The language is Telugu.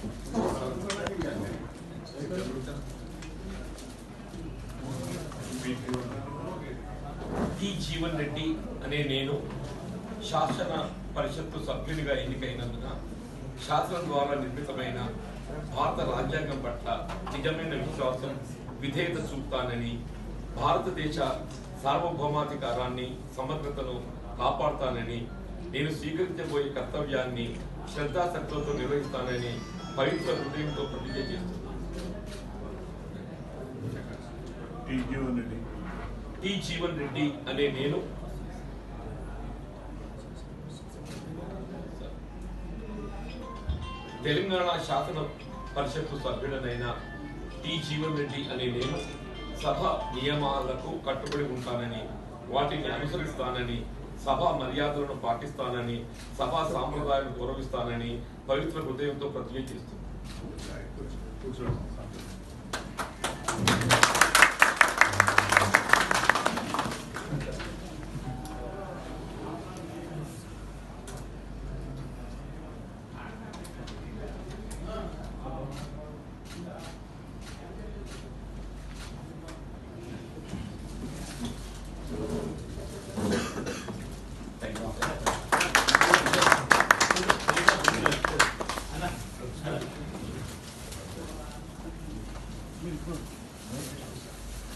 టి జీవన్ రెడ్డి అనే నేను శాసన పరిషత్తు సభ్యునిగా ఎన్నికైనందున శాసనం ద్వారా నిర్మితమైన భారత రాజ్యాంగం పట్ల నిజమైన విశ్వాసం విధేయత చూపుతానని భారతదేశ సార్వభౌమాధికారాన్ని సమగ్రతను కాపాడుతానని నేను స్వీకరించబోయే కర్తవ్యాన్ని శ్రద్ధాశక్తులతో నిర్వహిస్తానని పవిత్ర హృదయంతో ప్రతిజ్ఞ చేస్తున్నాను టీ జీవన్ రెడ్డి టి జీవన్ రెడ్డి అనే నేను తెలంగాణ శాసన పరిషత్తు సభ్యుడనైన టి జీవన్ రెడ్డి అనే నేను సభ నియమాలకు కట్టుబడి ఉంటానని వాటిని అనుసరిస్తానని సభ మర్యాదలను పాటిస్తానని సభా సాంప్రదాయాలను గౌరవిస్తానని పవిత్ర హృదయంతో ప్రతిజ్ఞ చేస్తున్నాను కూర్చోండి